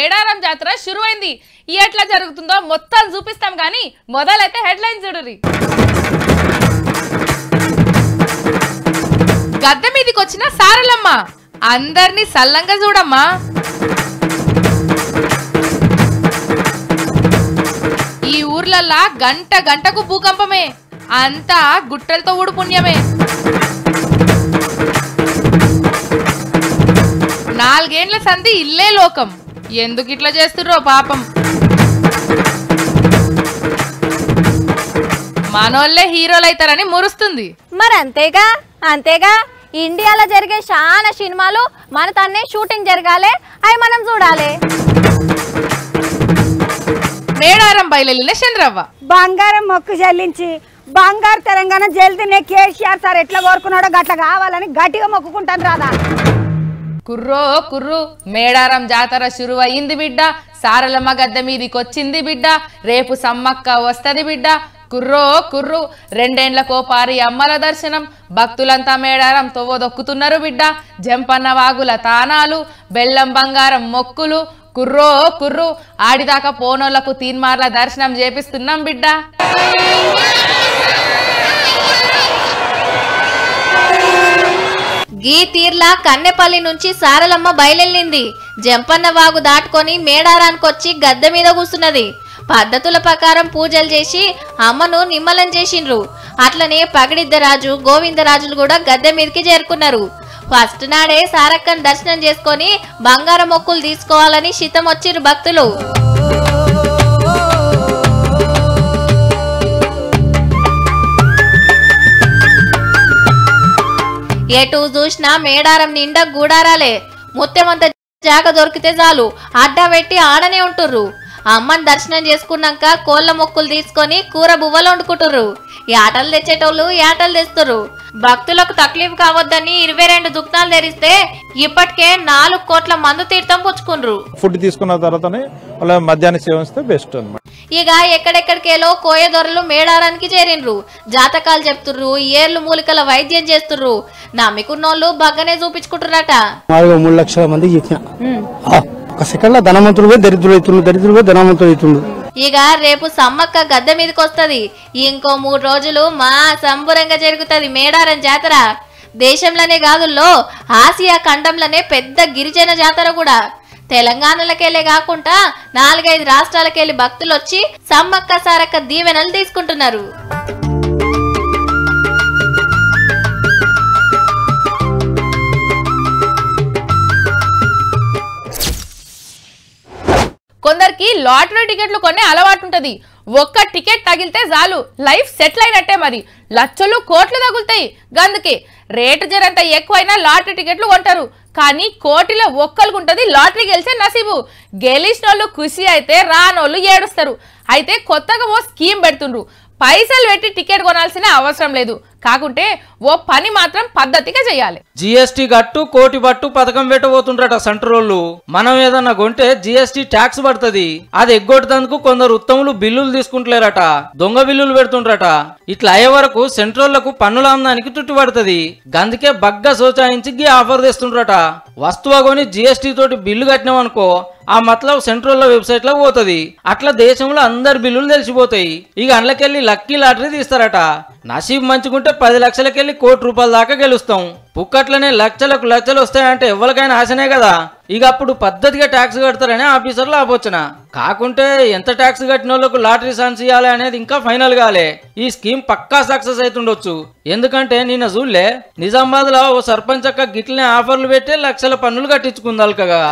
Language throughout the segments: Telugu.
మేడారం జాతర శురువైంది ఈ ఎట్లా జరుగుతుందో మొత్తం చూపిస్తాం కానీ మొదలైతే హెడ్లైన్ చూడురి గద్దె మీదకి వచ్చిన సారలమ్మ అందరినీ సల్లంగా చూడమ్మా ఈ ఊర్లల్లా గంట గంటకు భూకంపమే అంతా గుట్టలతో ఊడు పుణ్యమే నాలుగేండ్ల సంధి ఇల్లే లోకం ఎందుకు ఇట్లా చేస్తుర్రో పాపం మనోళ్ళే హీరోలు అవుతారని మురుస్తుంది మరి అంతేగా అంతేగా ఇండియాలో జరిగే చాలా సినిమాలు మన తన్నే షూటింగ్ జరగాలి అవి మనం చూడాలి మేడారం బయలుదేరిన చంద్రవ్వ బంగారం మొక్కు చెల్లించి బంగారు తెలంగాణ జల్దినే కేసీఆర్ సార్ ఎట్లా కోరుకున్నాడో గట్ల కావాలని గట్టిగా మొక్కుకుంటాను రాదా కుర్రో కుర్రు మేడారం జాతర శురువయింది బిడ్డ సారలమ్మ గద్దె మీదికొచ్చింది బిడ్డ రేపు సమ్మక్క వస్తది బిడ్డ కుర్రో కుర్రు రెండేండ్ల కోపారి అమ్మల దర్శనం భక్తులంతా మేడారం తొవ్వదొక్కుతున్నారు బిడ్డ జంపన్న వాగుల తానాలు బెల్లం బంగారం మొక్కులు కుర్రో కుర్రు ఆడిదాకా పోనోళ్లకు తీన్మార్ల దర్శనం చేపిస్తున్నాం బిడ్డ గీ తీర్లా కన్నెపల్లి నుంచి సారలమ్మ బయలెళ్ళింది జంపన్న వాగు దాటుకొని మేడారానికొచ్చి గద్దె మీద కూసున్నది పద్ధతుల ప్రకారం పూజలు చేసి అమ్మను నిమ్మలం చేసిండ్రు అట్లనే పగడిద్దరాజు గోవిందరాజులు కూడా గద్దె మీదకి చేరుకున్నారు ఫస్ట్ నాడే సారక్కని దర్శనం చేసుకొని బంగారం మొక్కులు తీసుకోవాలని శితం వచ్చిర్రు భక్తులు ఎటు చూసినా మేడారం నిండా గూడారాలే ముత్యమంత జాగ దొరికితే చాలు అడ్డా పెట్టి ఆడనే ఉంటుర్రు అమ్మని దర్శనం చేసుకున్నాక కోళ్ళ మొక్కులు తీసుకొని కూర బువ్వలు వండుకుంటుర్రు యాటలు తెచ్చేటోళ్ళు యాటలు తెస్తుర్రు భక్తులకు తక్లీఫ్ కావద్దని ఇరవై రెండు దుకాణాలు తెరిస్తే ఇప్పటికే నాలుగు కోట్ల మందు తీర్థం పుచ్చుకుండ్రు ఫుడ్ తీసుకున్న తర్వాతనే వాళ్ళ మధ్యాహ్నం సేవిస్తే బెస్ట్ అనమాట ఇక ఎక్కడెక్కడికేలో కోయ దొరలు మేడారానికి చేరిండ్రు జాతకాలు చెప్తుర్రు ఏర్లు మూలికల వైద్యం చేస్తుర్రు నమ్మికున్నోళ్ళు బగ్గనే చూపించుకుంటున్నారట మాదిగా మూడు లక్షల మందికి చెప్పిన ఆ, ఒక సెకండ్ లో ధనవంతుడు పోయి దరిద్రుడు అవుతుండు దరిద్రుడు పోయి ధనవంతుడు అవుతుండు ఇక రేపు సమ్మక్క గద్దె మీదకి వస్తది ఇంకో మూడు రోజులు మా సంబురంగా జరుగుతది మేడారం జాతర దేశంలోనే కాదుల్లో ఆసియా ఖండంలోనే పెద్ద గిరిజన జాతర కూడా తెలంగాణలకెళ్ళే కాకుండా నాలుగైదు రాష్ట్రాలకెళ్ళి భక్తులు వచ్చి సమ్మక్క సారక్క దీవెనలు తీసుకుంటున్నారు కొందరికి లాటరీ టికెట్లు కొనే అలవాటు ఉంటది ఒక్క టికెట్ తగిలితే చాలు లైఫ్ సెటిల్ అయినట్టే మరి లక్షలు కోట్లు తగులుతాయి గందుకే రేటు జరంత ఎక్కువైనా లాటరీ టికెట్లు కొంటారు కానీ కోటిలో ఒక్కరికి ఉంటది లాటరీ గెలిచే నసీబు గెలిచిన వాళ్ళు ఖుషి అయితే రానోళ్ళు ఏడుస్తారు అయితే కొత్తగా ఓ స్కీమ్ పెడుతుండ్రు పైసలు పెట్టి టికెట్ కొనాల్సిన అవసరం లేదు కాకుంటే ఓ పని మాత్రం పద్ధతిగా చేయాలి జిఎస్టీ గట్టు కోటి బట్టు పథకం పెట్టబోతుండ్రట సెంట్రోళ్ళు మనం ఏదన్నా కొంటే జిఎస్టీ ట్యాక్స్ పడుతుంది అది ఎగ్గొట్టేందుకు కొందరు ఉత్తములు బిల్లులు తీసుకుంటలేరట దొంగ బిల్లులు పెడుతుండ్రట ఇట్లా అయ్యే వరకు సెంట్రోళ్లకు పన్నుల ఆమ్దానికి చుట్టుపడుతుంది గందుకే బగ్గ సోచాయించి గీ ఆఫర్ తెస్తుండ్రట వస్తువు కొని జిఎస్టీ తోటి బిల్లు కట్టినామనుకో ఆ మతలబ్ సెంట్రల్ వెబ్సైట్ లో పోతుంది అట్లా దేశంలో అందరి బిల్లులు తెలిసిపోతాయి ఇక అందులోకెళ్ళి లక్కీ లాటరీ తీస్తారట నసీబ్ మంచుకుంటే పది లక్షలకెళ్ళి కోటి రూపాయల దాకా గెలుస్తాం పుక్కట్లనే లక్షలకు లక్షలు వస్తాయంటే ఎవరికైనా ఆశనే కదా ఇక అప్పుడు పద్ధతిగా ట్యాక్స్ కడతారని ఆఫీసర్లు ఆపోచన కాకుంటే ఎంత ట్యాక్స్ కట్టిన వాళ్ళకు లాటరీ ఛాన్స్ ఇవ్వాలి అనేది ఇంకా ఫైనల్ కాలే ఈ స్కీమ్ పక్కా సక్సెస్ అవుతుండొచ్చు ఎందుకంటే నిన్న చూడలే నిజామాబాద్ లో ఓ సర్పంచ్ అక్క గిట్లనే ఆఫర్లు పెట్టే లక్షల పన్నులు కట్టించుకుంది అల్కగా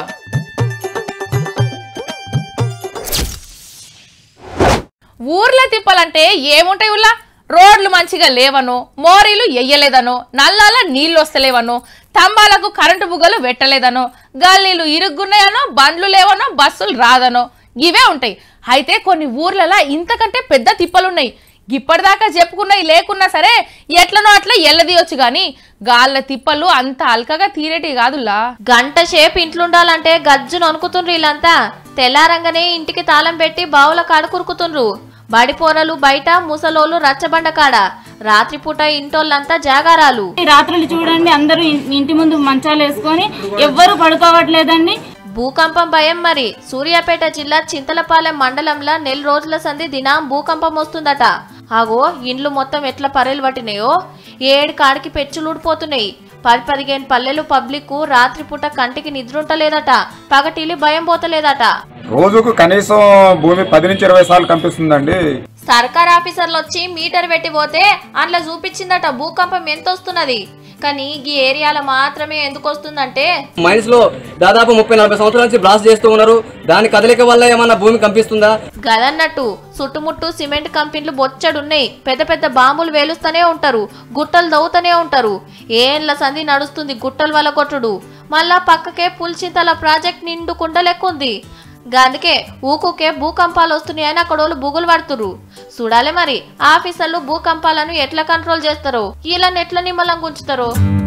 ఊర్లో తిప్పాలంటే ఏముంటాయి ఊళ్ళ రోడ్లు మంచిగా లేవనో మోరీలు ఎయ్యలేదనో నల్లాల నీళ్లు వస్తలేవనో స్తంభాలకు కరెంటు బుగ్గలు పెట్టలేదనో గల్లీలు ఇరుగ్గున్నాయనో బండ్లు లేవనో బస్సులు రాదనో ఇవే ఉంటాయి అయితే కొన్ని ఊర్లలో ఇంతకంటే పెద్ద తిప్పలున్నాయి ఇప్పటిదాకా చెప్పుకున్నవి లేకున్నా సరే ఎట్లనో అట్లా ఎల్లదీయొచ్చు గాని గాళ్ళ తిప్పలు అంత అల్కగా తీరేటి కాదులా గంట సేపు ఇంట్లుండాలంటే గజ్జును అనుకుతుండ్రు వీళ్ళంతా తెల్లారంగానే ఇంటికి తాళం పెట్టి బావుల కాడ కురుకుతుండ్రు బడిపోరలు బయట ముసలోళ్ళు రచ్చబండ కాడ రాత్రిపూట ఇంటోళ్ళంతా జాగారాలు ఈ రాత్రులు చూడండి అందరూ ఇన్- ఇంటి ముందు మంచాలు వేసుకొని ఎవ్వరు పడుకోవట్లేదండి భూకంపం భయం మరి సూర్యాపేట జిల్లా చింతలపాలెం మండలంలో నెల రోజుల సంధి దినం భూకంపం వస్తుందట ఆగో ఇండ్లు మొత్తం ఎట్లా పర్రెలు పట్టినాయో ఏడు కాడికి పెచ్చులు ఊడిపోతున్నాయి పది పదిహేను పల్లెలు పబ్లిక్ రాత్రిపూట కంటికి నిద్రుంటలేదట పగటిలి భయం పోతలేదట రోజుకు కనీసం భూమి పది నుంచి ఇరవై సార్లు కనిపిస్తుందండి సర్కార్ ఆఫీసర్లు వచ్చి మీటర్ పెట్టి పోతే అందులో చూపించిందట భూకంపం ఎంత వస్తున్నది కానీ ఈ ఏరియాలో మాత్రమే ఎందుకు వస్తుందంటే మైన్స్ లో దాదాపు ముప్పై నలభై సంవత్సరాల నుంచి బ్లాస్ట్ చేస్తూ ఉన్నారు దాని కదలిక వల్ల ఏమన్నా భూమి కంపిస్తుందా గదన్నట్టు చుట్టుముట్టు సిమెంట్ కంపెనీలు బొచ్చడున్నాయి పెద్ద పెద్ద బాంబులు వేలుస్తూనే ఉంటారు గుట్టలు దవ్వుతూనే ఉంటారు ఏండ్ల సంధి నడుస్తుంది గుట్టల వల్ల కొట్టుడు మళ్ళా పక్కకే పుల్చింతల ప్రాజెక్ట్ నిండుకుండా లెక్కుంది అందుకే ఊకుకే భూకంపాలు వస్తున్నాయని అక్కడోళ్ళు బుగులు పడుతురు చూడాలి మరి ఆఫీసర్లు భూకంపాలను ఎట్లా కంట్రోల్ చేస్తారో వీళ్ళని ఎట్లా నిమ్మలంగా ఉంచుతారో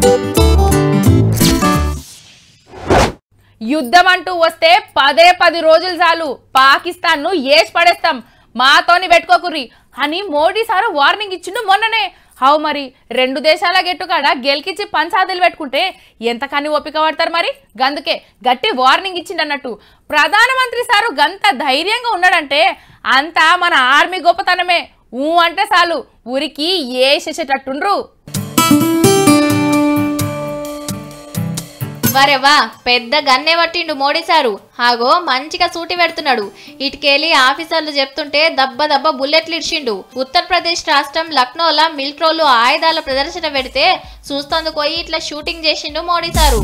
యుద్ధం అంటూ వస్తే పదే పది రోజులు చాలు పాకిస్తాన్ను ఏసి పడేస్తాం మాతోని పెట్టుకోకుర్రి అని మోడీ సారు వార్నింగ్ ఇచ్చిండు మొన్ననే హౌ మరి రెండు దేశాల గెట్టుకాడ గెలికిచ్చి పంచాదులు పెట్టుకుంటే ఎంతకని ఓపిక పడతారు మరి గందుకే గట్టి వార్నింగ్ ఇచ్చిండు అన్నట్టు ప్రధానమంత్రి సారు గంత ధైర్యంగా ఉన్నాడంటే అంతా మన ఆర్మీ గొప్పతనమే ఊ అంటే చాలు ఊరికి ఏసేసేటట్టుండ్రు వరెవా పెద్ద గన్నే పట్టిండు మోడీ సారు ఆగో మంచిగా సూటి పెడుతున్నాడు ఇటుకెళ్ళి ఆఫీసర్లు చెప్తుంటే దబ్బ దబ్బ బుల్లెట్లు ఇడ్చిండు ఉత్తరప్రదేశ్ రాష్ట్రం లక్నోలో మిలిటరోలు ఆయుధాల ప్రదర్శన పెడితే చూస్తోందుకు పోయి ఇట్లా షూటింగ్ చేసిండు మోడీ సారు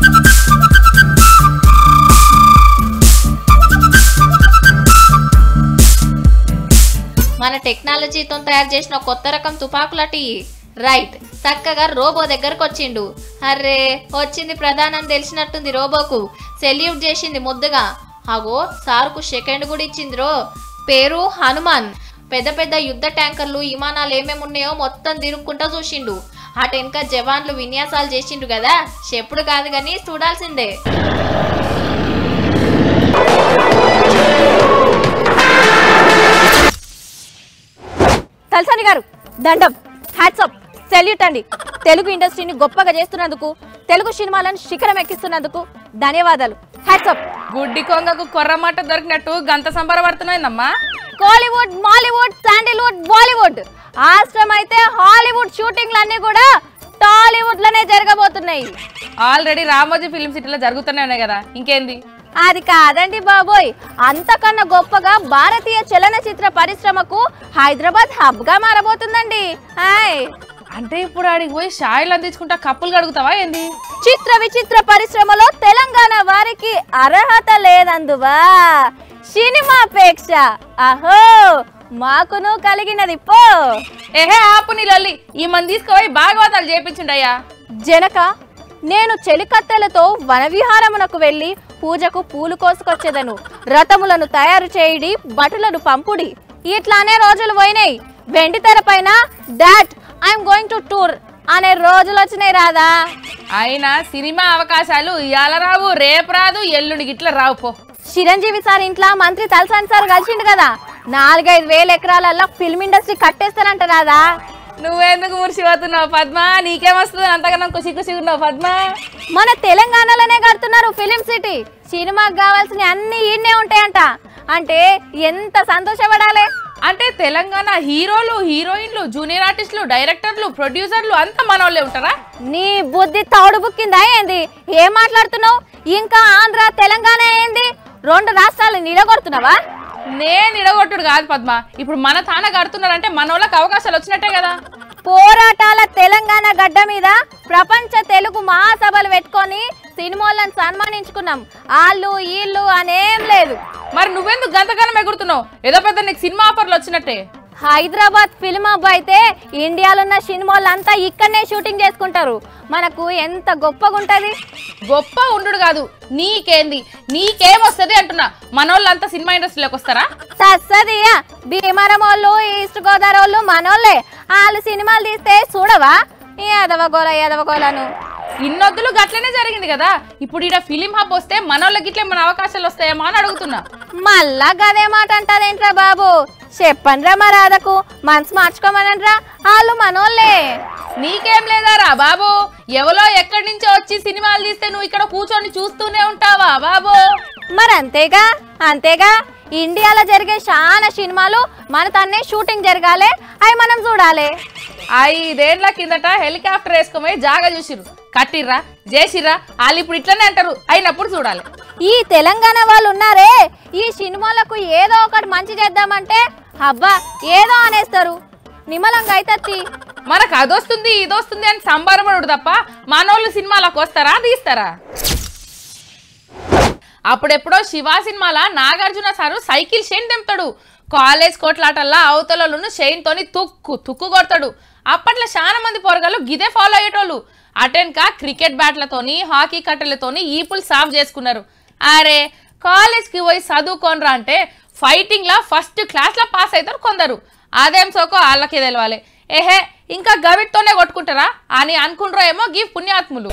మన టెక్నాలజీతో తయారు చేసిన కొత్త రకం తుపాకులటి రైట్ చక్కగా రోబో దగ్గరకు వచ్చిండు అర్రే వచ్చింది ప్రధానం తెలిసినట్టుంది రోబోకు సెల్యూట్ చేసింది ముద్దుగా అగో సారుకు సెకండ్ కూడా ఇచ్చింది రో పేరు హనుమాన్ పెద్ద పెద్ద యుద్ధ ట్యాంకర్లు విమానాలు ఏమేమి ఉన్నాయో మొత్తం తిరుక్కుంటా చూసిండు అటు వెనక జవాన్లు విన్యాసాలు చేసిండు కదా చెప్పుడు కాదు కానీ చూడాల్సిందే తలసాని గారు దండం హ్యాట్సప్ సెల్యూట్ అండి తెలుగు ఇండస్ట్రీని గొప్పగా చేస్తున్నందుకు తెలుగు సినిమాలను శిఖరం ఎక్కిస్తున్నందుకు ధన్యవాదాలు హ్యాట్సప్ గుడ్డి కొంగకు కొర్రమాట దొరికినట్టు గంత సంబరపడుతున్నాయిందమ్మా కోలీవుడ్ మాలీవుడ్ శాండిల్వుడ్ బాలీవుడ్ ఆశ్రమ్ అయితే హాలీవుడ్ షూటింగ్లు అన్ని కూడా టాలీవుడ్ లోనే జరగబోతున్నాయి ఆల్రెడీ రామోజీ ఫిల్మ్ సిటీలో జరుగుతూనే ఉన్నాయి కదా ఇంకేంది అది కాదండి బాబోయ్ అంతకన్నా గొప్పగా భారతీయ చలనచిత్ర పరిశ్రమకు హైదరాబాద్ హబ్ గా మారబోతుందండి హాయ్ అంటే ఇప్పుడు ఆడికి పోయి షాయిలు అందించుకుంటా కప్పులు కడుగుతావా ఏంది చిత్ర విచిత్ర పరిశ్రమలో తెలంగాణ వారికి అర్హత లేనందువా సినిమాపేక్ష అహో మాకును కలిగినది పో ఏహే ఆపు నీ లొల్లి ఈ మంది తీసుకుపోయి భాగవతాలు చేపించుండయ్యా జనక నేను చెలికత్తెలతో వనవిహారమునకు వెళ్ళి పూజకు పూలు కోసుకొచ్చేదను రథములను తయారు చేయుడి భటులను పంపుడి ఇట్లానే రోజులు పోయినాయి వెండి తెర పైన dot I'm going to tour అనే రోజులు వచ్చినాయి రాదా అయినా సినిమా అవకాశాలు ఇవాళ రావు రేపు రాదు ఎల్లుండి గిట్ల రావు పో చిరంజీవి సార్ ఇంట్లో మంత్రి తలసాని సార్ కలిసిండు కదా నాలుగైదు వేల ఎకరాలల్లో ఫిల్మ్ ఇండస్ట్రీ కట్టేస్తారంట రాదా నువ్వెందుకు మురిసిపోతున్నావు పద్మ నీకేమొస్తుంది అంతకన్నా ఖుషి ఖుషి ఉన్నావు పద్మ మన తెలంగాణలోనే కడుతున్నారు ఫిలిం సిటీ సినిమాకి కావాల్సిన అన్ని ఈడనే ఉంటాయంట అంటే ఎంత సంతోషపడాలి అంటే తెలంగాణ హీరోలు హీరోయిన్లు జూనియర్ ఆర్టిస్టులు డైరెక్టర్లు ప్రొడ్యూసర్లు అంతా మనోళ్ళే ఉంటారా నీ బుద్ధి తౌడు బుక్కిందా ఏంది ఏం మాట్లాడుతున్నావు ఇంకా ఆంధ్ర తెలంగాణ ఏంది రెండు రాష్ట్రాలు నిలగొడుతున్నావా నేను ఇడగొట్టుడు కాదు పద్మ ఇప్పుడు మన తాన కడుతున్నారంటే మన వాళ్ళకి అవకాశాలు వచ్చినట్టే కదా పోరాటాల తెలంగాణ గడ్డ మీద ప్రపంచ తెలుగు మహాసభలు పెట్టుకొని సినిమాలను సన్మానించుకున్నాం వాళ్ళు వీళ్ళు అనేం లేదు మరి నువ్వెందుకు గంతకాలం ఎగురుతున్నావు ఏదో పెద్ద నీకు సినిమా ఆఫర్లు వచ్చినట్టే హైదరాబాద్ ఫిల్మ్ హబ్ అయితే ఇండియాలో ఉన్న సినిమాలంతా ఇక్కడనే షూటింగ్ చేసుకుంటారు మనకు ఎంత గొప్పగా ఉంటది గొప్ప ఉండు కాదు నీకేంది నీకేమొస్తుంది అంటున్నా మనోళ్ళంతా సినిమా ఇండస్ట్రీలోకి వస్తారా సస్సదియా భీమవరం వాళ్ళు ఈస్ట్ గోదావరి వాళ్ళు మనోళ్ళే వాళ్ళు సినిమాలు తీస్తే చూడవా ఎదవగోల ఎదవగోలను ఇన్నొద్దులు గట్లనే జరిగింది కదా ఇప్పుడు ఈడ ఫిలిం హబ్ వస్తే మనోళ్ళకి ఇట్లా మన అవకాశాలు వస్తాయేమో అని అడుగుతున్నా మళ్ళా గదే మాట అంటాదేంట్రా బాబు చెప్పండ్రా మా రాధకు మనసు మార్చుకోమనరా వాళ్ళు మనోళ్ళే నీకేం లేదారా బాబు ఎవరో ఎక్కడి నుంచో వచ్చి సినిమాలు తీస్తే నువ్వు ఇక్కడ కూర్చొని చూస్తూనే ఉంటావా బాబు మరి అంతేగా అంతేగా ఇండియాలో జరిగే చాలా సినిమాలు మన తన్నే షూటింగ్ జరగాలి అవి మనం చూడాలి ఐదేండ్ల కిందట హెలికాప్టర్ వేసుకోమని జాగా చూసిర్రు కట్టిర్రా చేసిర్రా వాళ్ళు ఇప్పుడు ఇట్లనే అంటారు అయినప్పుడు చూడాలి ఈ తెలంగాణ వాళ్ళు ఉన్నారే ఈ సినిమాలకు ఏదో ఒకటి మంచి చేద్దామంటే అబ్బా ఏదో అనేస్తారు నిమ్మలంగా అయితే మనకు అదొస్తుంది ఇదొస్తుంది అని సంబరపడు తప్ప మనోళ్ళు సినిమాలకు వస్తారా తీస్తారా అప్పుడెప్పుడో శివ సినిమాల నాగార్జున సారు సైకిల్ షైన్ తెంపుతాడు కాలేజ్ కోట్లాటల్లా అవతలను షైన్ తోని తుక్కు తుక్కు కొడతాడు అప్పట్లో చాలా మంది పోరగాళ్ళు గిదే ఫాలో అయ్యేటోళ్ళు అటెన్క క్రికెట్ బ్యాట్లతోని హాకీ కట్టెలతోని ఈపులు సాఫ్ చేసుకున్నారు అరే కాలేజ్కి పోయి చదువుకోనరా అంటే ఫైటింగ్లా ఫస్ట్ క్లాస్లో పాస్ అవుతారు కొందరు అదేం సోకో వాళ్ళకే తెలవాలి ఏహే ఇంకా గవిట్తోనే కొట్టుకుంటారా అని అనుకుంటారో ఏమో గీ పుణ్యాత్ములు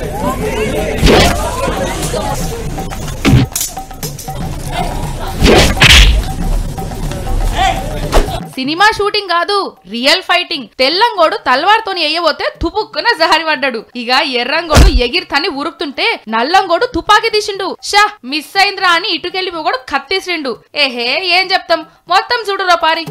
సినిమా షూటింగ్ కాదు రియల్ ఫైటింగ్ తెల్లంగోడు తల్వార్తోని ఎయ్యబోతే తుపుక్కున జహరిపడ్డాడు ఇక ఎర్రంగోడు ఎగిరితని ఉరుకుతుంటే నల్లంగోడు తుపాకీ తీసిండు షా మిస్ అయిందిరా అని ఇటుకెళ్ళి మొగడు కత్తీసిండు ఏహే ఏం చెప్తాం మొత్తం చూడురా పారి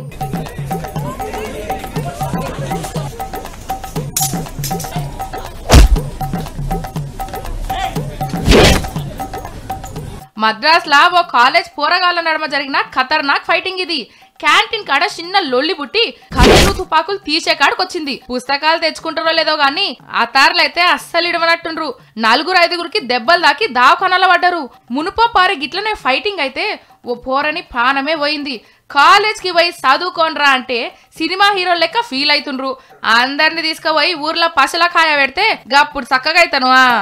మద్రాస్ లా ఓ కాలేజ్ పోరగాళ్ళ నడమ జరిగిన ఖతర్నాక్ ఫైటింగ్ ఇది క్యాంటీన్ కాడ చిన్న లొల్లి పుట్టి కత్తులు తుపాకులు తీసే కాడకు వచ్చింది పుస్తకాలు తెచ్చుకుంటారో లేదో గాని అతార్లు అయితే అస్సలు ఇడమనట్టుండ్రు నలుగురు ఐదుగురికి దెబ్బలు దాకి దావఖానాల పడ్డారు మునుపో పారి గిట్లనే ఫైటింగ్ అయితే ఓ పోరని పానమే పోయింది కాలేజ్కి పోయి చదువుకోనరా అంటే సినిమా హీరో లెక్క ఫీల్ అవుతుండ్రు అందరిని తీసుకుపోయి ఊర్లో పసల కాయ పెడితే గప్పుడు చక్కగా అవుతాను ఆ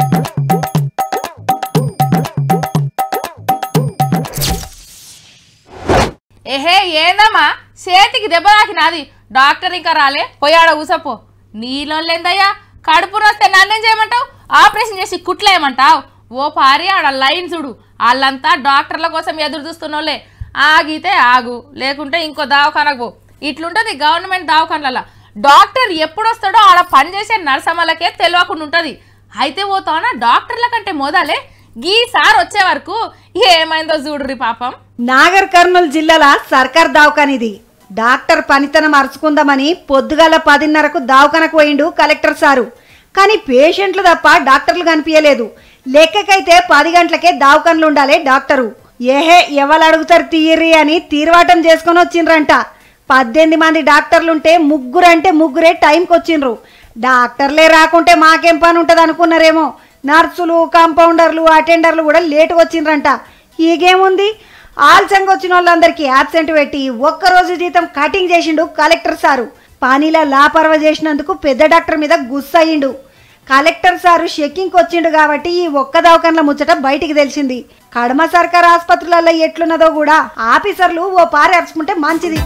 ఏహే ఏందమ్మా చేతికి దెబ్బ తాకినాది డాక్టర్ ఇంకా రాలే పోయాడ ఊసపో నీళ్ళేందయ్యా కడుపు వస్తే నన్నేం చేయమంటావు ఆపరేషన్ చేసి కుట్లేయమంటావు ఓ పారి ఆడ లైన్ చూడు వాళ్ళంతా డాక్టర్ల కోసం ఎదురు చూస్తున్నోళ్ళే ఆగితే ఆగు లేకుంటే ఇంకో దవాఖానకు పో ఇట్లుంటది గవర్నమెంట్ దవాఖానల డాక్టర్ ఎప్పుడు వస్తాడో ఆడ పనిచేసే నర్సమ్మలకే తెలియకుండా ఉంటది అయితే పోతానా డాక్టర్ల కంటే మోదాలే గీ సార్ వచ్చే వరకు ఏమైందో చూడుర్రి పాపం నాగర్ కర్నూలు జిల్లాల సర్కార్ దవాఖానిది డాక్టర్ పనితనం అరుచుకుందామని పొద్దుగాల పదిన్నరకు దవాఖానకు పోయిండు కలెక్టర్ సారు కానీ పేషెంట్లు తప్ప డాక్టర్లు కనిపించలేదు లెక్కకైతే పది గంటలకే దవాఖానలు ఉండాలి డాక్టరు ఏహే ఎవరు అడుగుతారు తీయర్రి అని తీర్వాటం చేసుకొని వచ్చిండ్రంట పద్దెనిమిది మంది డాక్టర్లుంటే ముగ్గురు అంటే ముగ్గురే టైంకి వచ్చిండ్రు డాక్టర్లే రాకుంటే మాకేం పని ఉంటుంది అనుకున్నారేమో నర్సులు కాంపౌండర్లు అటెండర్లు కూడా లేటుగా వచ్చిండ్రంట ఈగేముంది ఆలస్యంగా వచ్చిన వాళ్ళందరికీ యాబ్సెంట్ పెట్టి ఒక్కరోజు జీతం కటింగ్ చేసిండు కలెక్టర్ సారు పనిలా లాపర్వ చేసినందుకు పెద్ద డాక్టర్ మీద గుస్సయ్యిండు కలెక్టర్ సారు చెక్కింగ్కి వచ్చిండు కాబట్టి ఈ ఒక్క దవాఖానల ముచ్చట బయటికి తెలిసింది కడమ సర్కార్ ఆసుపత్రులలో ఎట్లున్నదో కూడా ఆఫీసర్లు ఓ పారి అరుచుకుంటే మంచిది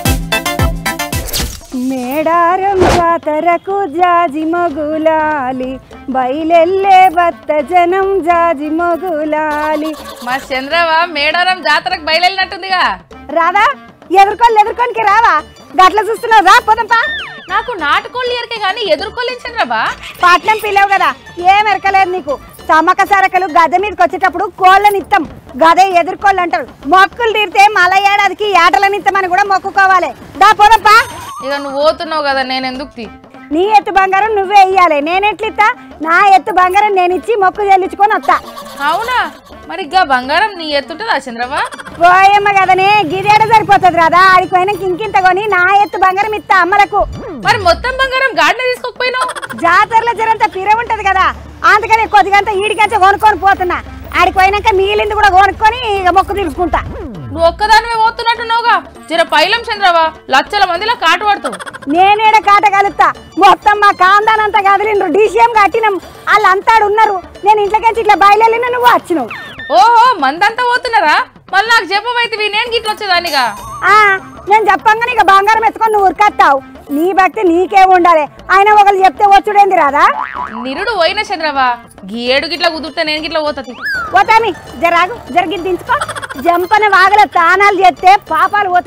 మేడారం జాతరకు జాజి మొగులాలి బయలెల్లే భక్త జనం జాజి మొగులాలి మా చంద్రవ మేడారం జాతరకు బయలుదేరినట్టుందిగా రాదా ఎదుర్కొని ఎదుర్కొనికి రావా గట్ల చూస్తున్నావు రా పోదంపా నాకు నాటుకోళ్ళు ఎరికే గానీ ఎదుర్కోలేని చంద్రబా పాట్నం పిల్లవు కదా ఏం ఎరకలేదు నీకు సమ్మక సరకలు గద మీదకి వచ్చేటప్పుడు కోళ్ళని ఇస్తాం గదే ఎదుర్కోళ్ళు అంటారు మొక్కులు తీరితే మళ్ళా ఏడాదికి ఏటలని ఇస్తామని కూడా మొక్కుకోవాలి దా పోదప్పా ఇక నువ్వు పోతున్నావు కదా నేను ఎందుకు తీ నీ ఎత్తు బంగారం నువ్వే ఇయ్యాలి నేనెట్లిస్తా నా ఎత్తు బంగారం నేను ఇచ్చి మొక్కు చెల్లించుకొని వస్తా అవునా మరి ఇక బంగారం నీ ఎత్తుంటుందా చంద్రవా పోయమ్మ కదనే గిదేడ సరిపోతుంది రాదా ఆడికి పోయినాక ఇంకింత కొని నా ఎత్తు బంగారం ఇస్తా అమ్మలకు మరి మొత్తం బంగారం గాడిన తీసుకోకపోయినావు జాతరలో జరంత పిర ఉంటది కదా అందుకని కొద్దిగంత ఈడికంచే కొనుక్కొని పోతున్నా ఆడికి పోయినాక మిగిలింది కూడా కొనుక్కొని ఇక మొక్కు తీసుకుంటా నువ్వు ఒక్కదానివే పోతున్నట్టున్నావుగా జర పైలం చంద్రవా లక్షల మందిలా కాటు పడతావు నేనేడ కాట కలుస్తా మొత్తం మా కాందానంతా కదిలిండ్రు డీసీఎం కట్టినాం వాళ్ళంతా ఆడ ఉన్నారు నేను ఇంట్లోకించి ఇట్లా బయలుదేరిన నువ్వు వచ్చినావు ఓహో మందంతా పోతున్నారా మళ్ళీ నాకు చెప్పబైతే నేను గిట్ల వచ్చేదానిగా ఆ, నేను చెప్పంగానే ఇక బంగారం ఎత్తుకొని నువ్వు ఉరికత్తావు నీ భక్తి నీకే ఉండాలి ఆయన ఒకరు చెప్తే వచ్చుడేంది రాదా నిరుడు పోయిన చంద్రవా గేడు గిట్ల కుదిరితే నేను గిట్ల పోతుంది పోతామి జరాగు జరిగి దించుకో జంపన వాగల తానాలు చేస్తే పాపాలు పోతాయి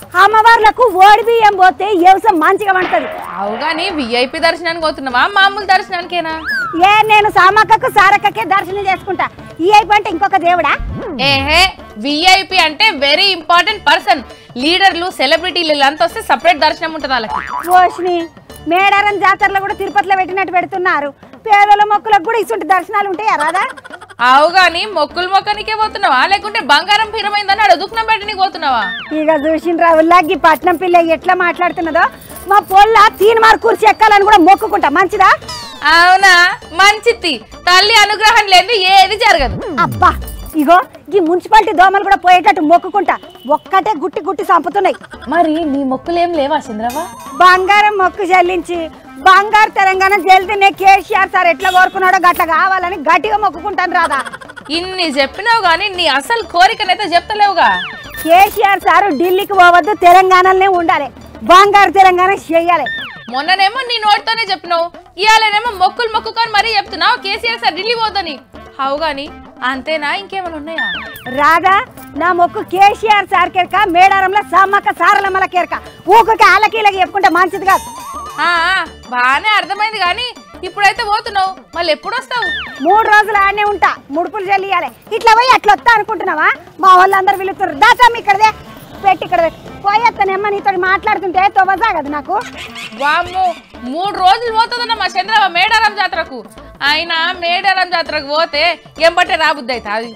అమ్మవార్లకు ఓడి బియ్యం పోతే వ్యవసాయం మంచిగా పండుతుంది అవు గాని విఐపి దర్శనానికి పోతున్నావా మామూలు దర్శనానికేనా ఏ నేను సామక్కకు సారక్కకే దర్శనం చేసుకుంటా ఈ అయిపోయింటే ఇంకొక దేవుడా ఏహే విఐపి అంటే వెరీ ఇంపార్టెంట్ పర్సన్ లీడర్లు సెలబ్రిటీలు వీళ్ళంతా వస్తే సపరేట్ దర్శనం ఉంటుంది వాళ్ళకి ఓష్ని మేడారం జాతరలో కూడా తిరుపతిలో పెట్టినట్టు పెడుతున్నారు పేదల మొక్కులకు కూడా ఇటువంటి దర్శనాలు ఉంటాయా రాదా అవు గాని మొక్కులు మొక్కనికే పోతున్నావా లేకుంటే బంగారం ఫిరమైందని ఆడ దుఃఖం పెట్టడానికి పోతున్నావా ఇక చూసిండ్రా ఉల్లాగి పట్నం పిల్ల ఎట్లా మాట్లాడుతున్నదో మా పొల్ల తీన్ మార్ కూర్చి ఎక్కాలని కూడా మొక్కుకుంటా మంచిదా అవునా మంచిది తల్లి అనుగ్రహం లేదు ఏది జరగదు అబ్బా ఇగో ఈ మున్సిపాలిటీ దోమలు కూడా పోయేటట్టు మొక్కుకుంటా ఒక్కటే గుట్టి గుట్టి చంపుతున్నాయి మరి నీ మొక్కులు ఏం లేవా చంద్రవా బంగారం మొక్కు చెల్లించి బంగారు తెలంగాణ జల్దినే కేసీఆర్ సార్ ఎట్లా కోరుకున్నాడో గట్ల కావాలని గట్టిగా మొక్కుకుంటాను రాదా ఇన్ని చెప్పినావు గాని నీ అసలు కోరికనైతే చెప్తలేవుగా కేసీఆర్ సార్ ఢిల్లీకి పోవద్దు తెలంగాణలోనే ఉండాలి బంగారు తెలంగాణ చెయ్యాలి మొన్ననేమో నీ నోటితోనే చెప్పినావు ఇవాళనేమో మొక్కులు మొక్కుకొని మరీ చెప్తున్నావు కేసీఆర్ సార్ ఢిల్లీ పోదని అవు గాని అంతేనా ఇంకేమైనా ఉన్నాయా రాదా నా మొక్కు కేసీఆర్ సార్ కెరక మేడారంలో సమ్మక్క సారలమ్మల కెరక ఊరికి ఆలకీలకి చెప్పుకుంటే మంచిది కాదు ఆ, ఆ, బానే అర్థమైంది కానీ ఇప్పుడైతే పోతున్నావు మళ్ళీ ఎప్పుడు వస్తావు మూడు రోజులు ఆడనే ఉంటా ముడుపులు చెల్లియాలి ఇట్లా పోయి అట్లా వస్తా అనుకుంటున్నావా మా వాళ్ళందరూ పిలుస్తున్నారు దాచమ్మ ఇక్కడదే పెట్టి ఇక్కడ పోయేస్తానేమ్మ నీతో మాట్లాడుతుంటే తొవ్వజా కదా నాకు వామ్మో మూడు రోజులు పోతుందన్న మా చంద్రబాబు మేడారం జాతరకు ఆయన మేడారం జాతరకు పోతే ఎంబట్టే రాబుద్ది అయితే అది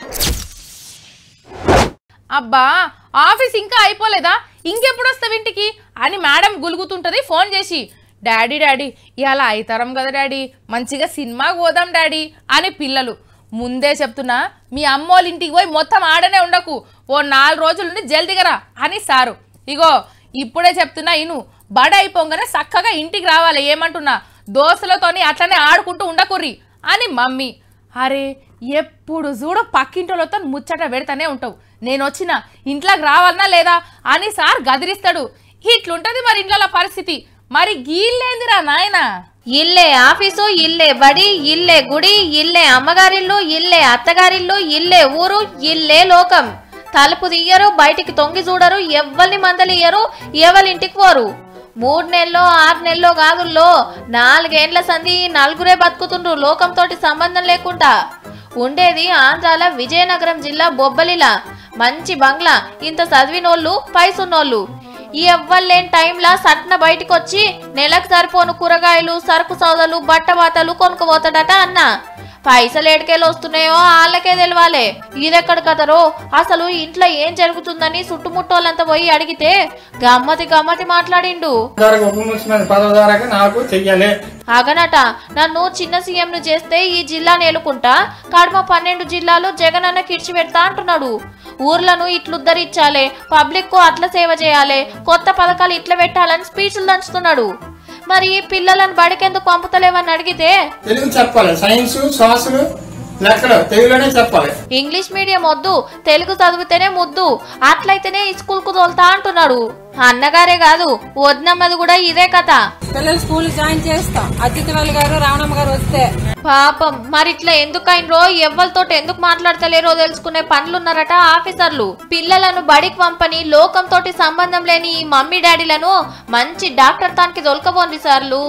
అబ్బా ఆఫీస్ ఇంకా అయిపోలేదా ఇంకెప్పుడు వస్తావు ఇంటికి అని మేడం గులుగుతుంటది ఫోన్ చేసి డాడీ డాడీ ఇవాళ అయితరం కదా డాడీ మంచిగా సినిమాకి పోదాం డాడీ అని పిల్లలు ముందే చెప్తున్నా మీ అమ్మోళ్ళ ఇంటికి పోయి మొత్తం ఆడనే ఉండకు ఓ నాలుగు రోజుల నుండి జల్దిగరా అని సారు ఇగో ఇప్పుడే చెప్తున్నా ఇను బడ అయిపోగానే చక్కగా ఇంటికి రావాలి ఏమంటున్నా దోస్తులతోని అట్లనే ఆడుకుంటూ ఉండకుర్రి అని మమ్మీ అరే ఎప్పుడు చూడు పక్కింటోళ్ళతో ముచ్చట పెడతానే ఉంటావు నేను వచ్చిన ఇంట్లోకి రావాలనా లేదా అని సార్ గదిరిస్తాడు ఇట్లుంటది మరి ఇంట్లో పరిస్థితి మరి గీళ్ళేందిరా నాయనా ఇల్లే ఆఫీసు ఇల్లే బడి ఇల్లే గుడి ఇల్లే అమ్మగారిల్లు ఇల్లే అత్తగారిల్లు ఇల్లే ఊరు ఇల్లే లోకం తలుపు తీయరు బయటికి తొంగి చూడరు ఎవ్వరిని మందలియ్యరు ఎవరింటికి పోరు మూడు నెలలో ఆరు నెలలో కాదుల్లో నాలుగేండ్ల సంధి ఈ నలుగురే బతుకుతుండ్రు లోకంతోటి సంబంధం లేకుండా ఉండేది ఆంధ్రాల విజయనగరం జిల్లా బొబ్బలిలా మంచి బంగ్లా ఇంత చదివినోళ్ళు పైసున్నోళ్ళు ఈ ఎవ్వలేని టైంలా సట్న బయటికి వచ్చి నెలకు సరిపోను కూరగాయలు సరుకు సౌదలు బట్ట బాతలు కొనుక్కోపోతాడట అన్న పైసలు ఏడికేలు వస్తున్నాయో వాళ్ళకే తెలియాలే ఇదెక్కడ కదరో అసలు ఇంట్లో ఏం జరుగుతుందని చుట్టుముట్టోళ్ళంతా పోయి అడిగితే గమ్మతి గమ్మతి మాట్లాడిండు ఉప ముఖ్యమంత్రి పదవి ద్వారా నాకు చెయ్యాలి అగనట నన్ను చిన్న సీఎంను చేస్తే ఈ జిల్లాను ఏలుకుంటా కడమ పన్నెండు జిల్లాలు జగనన్న కిడిచి పెడతా అంటున్నాడు ఊర్లను ఇట్లుద్దరిచ్చాలే పబ్లిక్ కు అట్ల సేవ చేయాలి కొత్త పథకాలు ఇట్ల పెట్టాలని స్పీచ్లు దంచుతున్నాడు మరి ఈ పిల్లలను బడికెందుకు పంపుతలేవని అడిగితే తెలుగు చెప్పాలి సైన్స్ సోషల్ లెక్కలు తెలుగులోనే చెప్పాలి ఇంగ్లీష్ మీడియం వద్దు తెలుగు చదివితేనే ముద్దు అట్లయితేనే ఈ స్కూల్ కు తోలుతా అంటున్నాడు అన్నగారే కాదు వదినమ్మది కూడా ఇదే కథ పిల్లలు స్కూల్ జాయిన్ చేస్తాం అతిథి గారు రావణమ్మ గారు వస్తే పాపం మరి ఇట్లా ఎందుకైనరో ఎవ్వరితో ఎందుకు మాట్లాడతలేరో తెలుసుకునే పనులున్నారట ఆఫీసర్లు పిల్లలను బడికి పంపని లోకంతో సంబంధం లేని ఈ మమ్మీ డాడీలను మంచి డాక్టర్ తానికి దొలకబోండి సార్లు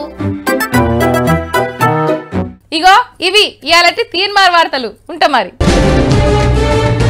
ఇగో ఇవి ఇవాళ తీన్మార్ వార్తలు ఉంటా మరి